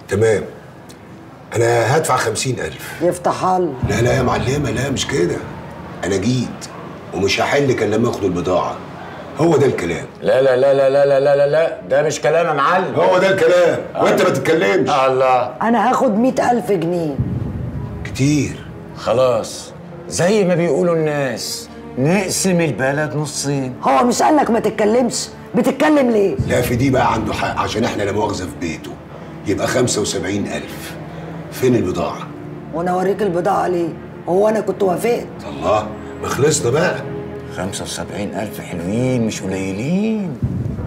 تمام انا هدفع خمسين الف يفتح الله لا لا يا معلمه لا مش كده انا جيت ومش هحل كان لما اخد البضاعه هو ده الكلام لا لا لا لا لا لا لا لا لا ده مش كلام يا معلم هو ده الكلام وانت ما تتكلمش الله انا هاخد مئة الف جنيه كتير خلاص زي ما بيقولوا الناس نقسم البلد نصين هو مش قالك ما تتكلمش بتتكلم ليه لا في دي بقى عنده حق عشان احنا لا مؤاخذه في بيته يبقى خمسة وسبعين ألف فين البضاعة؟ وانا اوريك البضاعه ليه هو انا كنت وافقت الله ما خلصنا بقى 75 ألف حلوين مش قليلين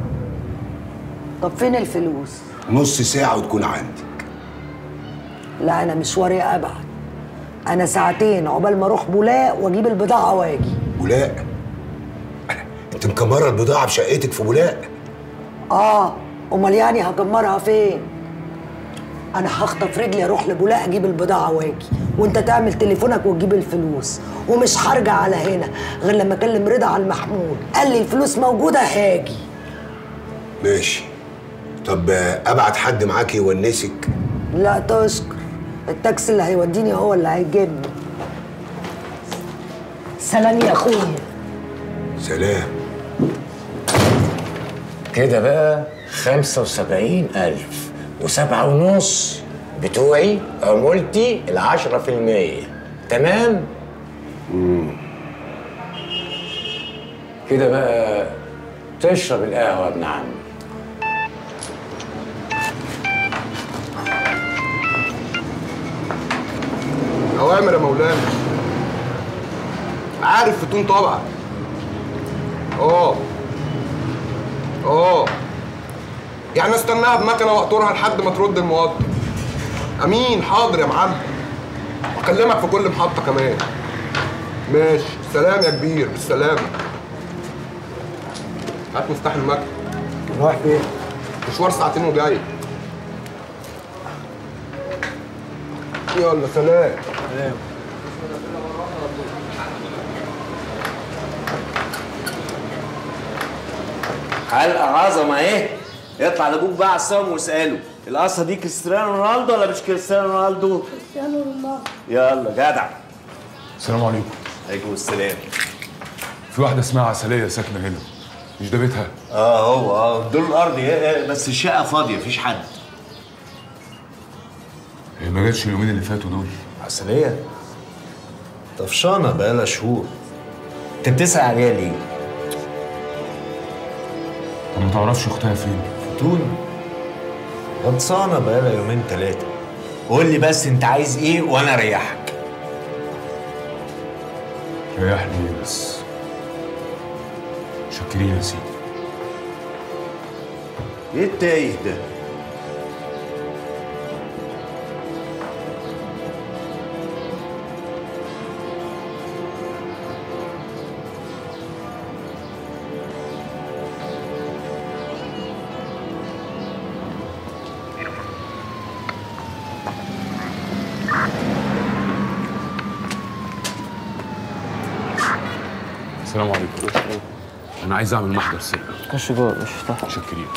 طب فين الفلوس نص ساعة وتكون عندي لا انا مشواري ابعد انا ساعتين عقبال ما اروح بولاق واجيب البضاعه واجي بولاق انت مكمرة البضاعة في شقتك في بولاق اه امال يعني هكمرها فين انا هخطف رجلي اروح لبولاق اجيب البضاعه واجي وانت تعمل تليفونك وتجيب الفلوس ومش هرجع على هنا غير لما اكلم رضا على المحمول قال لي الفلوس موجوده هاجي ماشي طب آه، ابعت حد معاك يونسك لا تشكر التاكسي اللي هيوديني هو اللي هيجيبني سلام يا اخويا سلام كده بقى 75 ألف وسبعة ونص بتوعي عمولتي العشرة في المية تمام؟ كده بقى تشرب القهوة يا ابن عمي أوامر يا مولانا عارف فتون طبعا اه اه يعني استناها بمكنه واقطرها لحد ما ترد الموظف امين حاضر يا معلم اكلمك في كل محطه كمان ماشي سلام يا كبير بالسلامه هات مفتاح المكنه رايح فين مشوار ساعتين وجاي يلا سلام حلقة عظمة اهي اطلع لابوك بقى على السما واسأله القصة دي كريستيانو رونالدو ولا مش كريستيانو رونالدو؟ كريستيانو رونالدو يلا جدع السلام عليكم عليكم السلام في واحدة اسمها عسلية ساكنة هنا مش ده بيتها؟ اه هو اه دول الارض إيه، بس الشقة فاضية مفيش حد هي ما جاتش اليومين اللي فاتوا دول عسلية طفشانة بقالها شهور انت بتسأل عليها ليه؟ طب ما تعرفش اختها فين؟ فتون غطسانة بقالها يومين تلاتة قول لي بس انت عايز ايه وانا اريحك ريحني إيه بس شكرين يا سيدي ايه التايه ده؟ السلام عليكم انا عايز اعمل محضر سرقة خش جوه مش افتح شكرين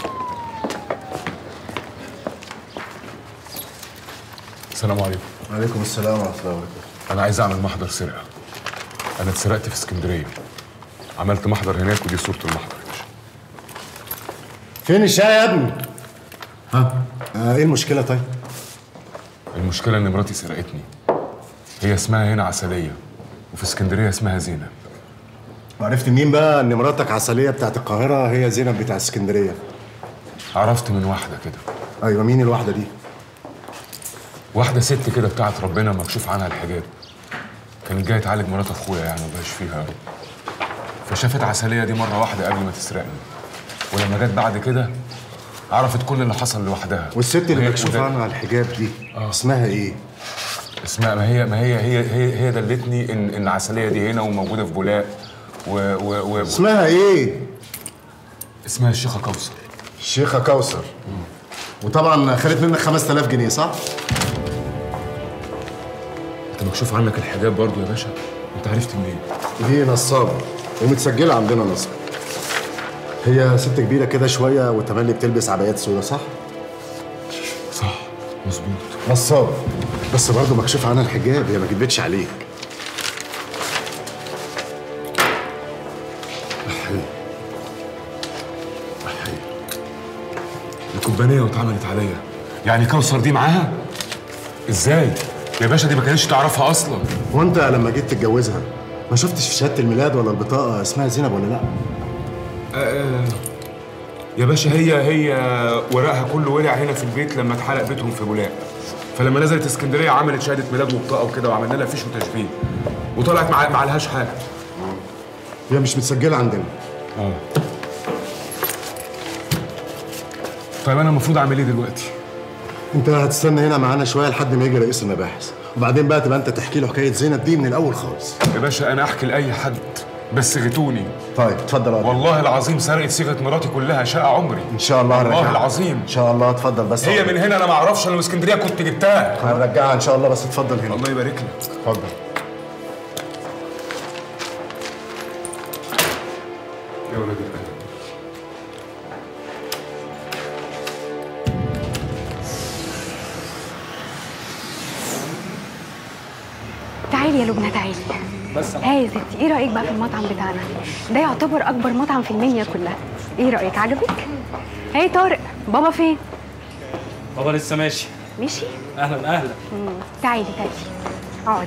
السلام عليكم وعليكم السلام ورحمة الله وبركاته انا عايز اعمل محضر سرقة انا اتسرقت في اسكندرية عملت محضر هناك ودي صورة المحضر يا باشا فين الشاي يا ابني؟ ها؟ آه ايه المشكلة طيب؟ المشكلة إن مراتي سرقتني هي اسمها هنا عسلية وفي اسكندرية اسمها زينب وعرفت مين بقى ان مراتك عسلية بتاعت القاهرة هي زينب بتاع اسكندرية؟ عرفت من واحدة كده ايوه مين الواحدة دي؟ واحدة ست كده بتاعت ربنا مكشوف عنها الحجاب كانت جاية تعالج مرات أخويا يعني وباش فيها أوي فشافت عسلية دي مرة واحدة قبل ما تسرقني ولما جت بعد كده عرفت كل اللي حصل لوحدها والست اللي وهي- مكشوف وده- عنها الحجاب دي اسمها ايه؟ اسمها ما هي ما هي هي هي, هي دلتني ان ان العسليه دي هنا وموجوده في بولاق و و و اسمها ايه؟ اسمها الشيخه كوثر الشيخة كوثر وطبعا خدت منك 5000 جنيه صح؟ انت مكشوف عنك الحجاب برضو يا باشا انت عرفت منين دي نصابة ومتسجلة عندنا نصب هي ست كبيرة كده شوية وتملي بتلبس عبايات سودا صح؟ صح مظبوط نصاب بس برضه مكشوف عنها الحجاب هي ما كدبتش عليك أحي. أحي. الكوبانيه واتعملت عليا يعني كوثر دي معاها ازاي يا باشا دي ما كانتش تعرفها اصلا وانت لما جيت تتجوزها ما شفتش في شهاده الميلاد ولا البطاقه اسمها زينب ولا لا يا باشا هي هي ورقها كله ولع هنا في البيت لما اتحرق بيتهم في بولاق فلما نزلت اسكندريه عملت شهاده ميلاد وبطاقه وكده وعملنا لها فيش وتشبيه وطلعت مع ما عليهاش حاجه هي مش متسجله عندنا اه طيب انا المفروض اعمل ايه دلوقتي انت هتستنى هنا معانا شويه لحد ما يجي رئيس المباحث وبعدين بقى تبقى انت تحكي له حكايه زينب دي من الاول خالص يا باشا انا احكي لاي حد بس غتوني طيب اتفضل يا راجل. والله العظيم سرقت صيغه مراتي كلها شقه عمري ان شاء الله والله هنرجعها. العظيم ان شاء الله اتفضل بس هي من هنا انا ما اعرفش انا من اسكندريه كنت جبتها هنرجعها ان شاء الله بس اتفضل هنا الله يبارك لك اتفضل يا ولاد القلب تعالي يا لبنى تعالي بس ها يا ستي ايه رايك بقى في المطعم بتاعنا ده يعتبر اكبر مطعم في المنيا كلها ايه رايك عجبك هاي طارق بابا فين بابا لسه ماشي مشي اهلا اهلا مم. تعالي تعالي اقعدي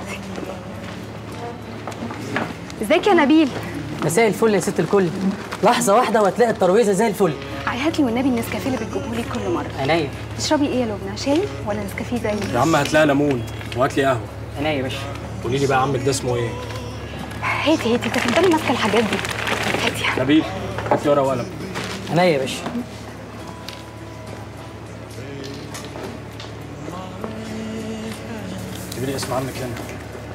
ازيك يا نبيل مساء الفل يا ست الكل لحظة واحدة وهتلاقي الترابيزة زي الفل هات لي والنبي النسكافيه اللي بتجيبهولي كل مره عينيا تشربي ايه يا لبنى شاي ولا نسكافيه زي يا عم هات لها ليمون وهات لي قهوه عينيا يا باشا قولي لي بقى عمك ده اسمه ايه هاتي هاتي انت تفضلي ماسكه الحاجات دي هاتي نبيل هات لي ورقه وقلم عينيا يا باشا اكتبي لي اسم عمك هنا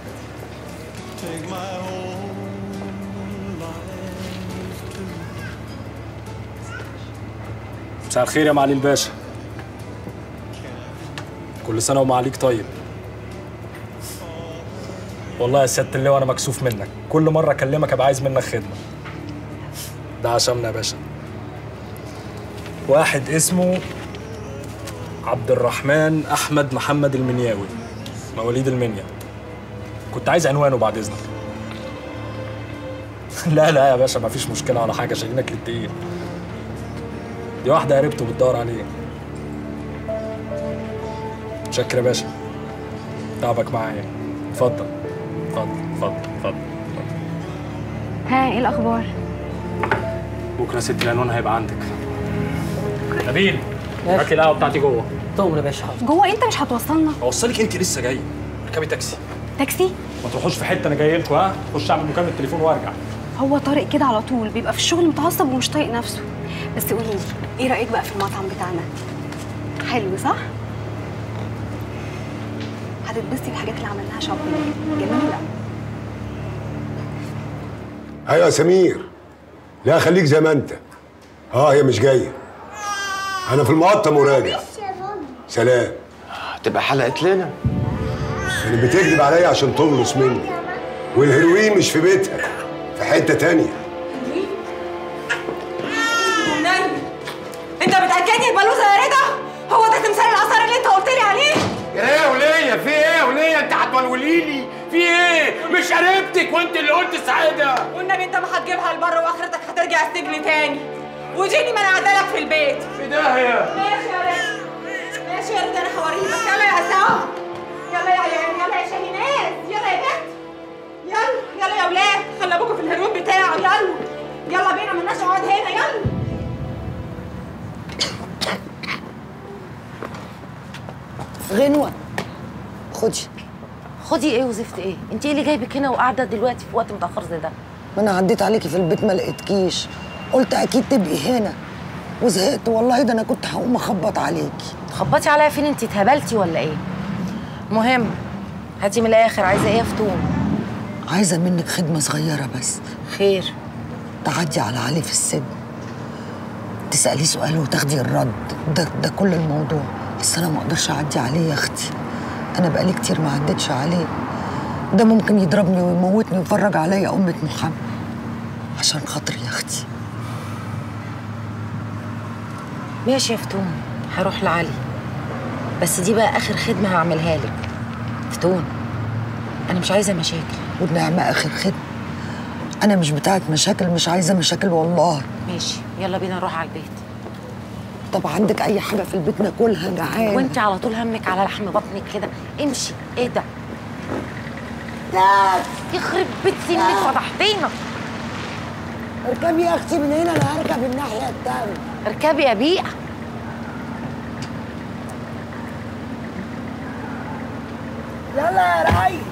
مساء الخير يا معالي الباشا كل سنه ومعاليك طيب والله يا سياده اللواء انا مكسوف منك كل مره اكلمك ابقى عايز منك خدمه ده عشاننا يا باشا واحد اسمه عبد الرحمن احمد محمد المنياوي مواليد المنيا كنت عايز عنوانه بعد اذنك لا لا يا باشا مفيش مشكله ولا حاجه شايلينك للدقيق دي واحده قريبته بتدور عليه شكر يا باشا تعبك معايا اتفضل اتفضل اتفضل اتفضل ها ايه الاخبار بكره يا ست العنوان هيبقى عندك نبيل هات لي القهوه بتاعتي جوه تؤمر يا باشا حاضر جوه انت مش هتوصلنا اوصلك انت لسه جايه اركبي تاكسي تاكسي ما تروحوش في حته انا جاي لكم ها خش اعمل مكالمه تليفون وارجع هو طارق كده على طول بيبقى في الشغل متعصب ومش طايق نفسه بس قولي لي ايه رايك بقى في المطعم بتاعنا حلو صح هتتبسطي بالحاجات اللي عملناها شوبينج جميله ايوه يا سمير لا خليك زي ما انت اه هي مش جايه انا في المقطم وراجع سلام هتبقى حلقت لنا كانت بتكذب عليا عشان تخلص مني والهيروين مش في بيتها في حته تانية نايم انت بتاكدني البلوزه يا رضا هو ده تمثال الاثار اللي انت قلت لي عليه ايه يا وليه في ايه يا وليه انت هتولولي لي في ايه مش قريبتك وانت اللي قلت سعاده والنبي انت ما هتجيبها لبره واخرتك هترجع السجن تاني وديني ما انا قاعده لك في البيت في داهيه ماشي يا رضا ماشي يا رضا انا هوريك بس يلا يا عصام يلا يا عيال يلا يا شاهينات يلا يا بنت يلا يلا يا ولاد خلي ابوكوا في الهدوم بتاعه يلا يلا بينا مالناش اقعد هنا يلا غنوه خدي خدي ايه وزفت ايه انت ايه اللي جايبك هنا وقاعده دلوقتي في وقت متاخر زي ده ما انا عديت عليكي في البيت ما لقيتكيش قلت اكيد تبقي هنا وزهقت والله ده انا كنت هقوم اخبط عليكي تخبطي عليا فين انت اتهبلتي ولا ايه مهم هاتي من الاخر عايزه ايه يا فتون عايزه منك خدمه صغيره بس خير تعدي على علي في السجن تساليه سؤال وتاخدي الرد ده ده كل الموضوع بس انا ما اقدرش اعدي عليه يا اختي انا بقالي كتير ما عدتش عليه ده ممكن يضربني ويموتني ويفرج عليا أمة محمد عشان خاطري يا اختي ماشي يا فتون هروح لعلي بس دي بقى اخر خدمه هعملها لك فتون انا مش عايزه مشاكل والنعمة آخر خدمة أنا مش بتاعت مشاكل مش عايزة مشاكل والله ماشي يلا بينا نروح على البيت طب عندك أي حاجة في البيت ناكلها جعان وانت على طول همك على لحم بطنك كده امشي ايه ده يخرب بيت سنك فضحتينا اركبي يا أختي من هنا أنا هركب الناحية التانية اركبي يا بيئه يلا يا ريس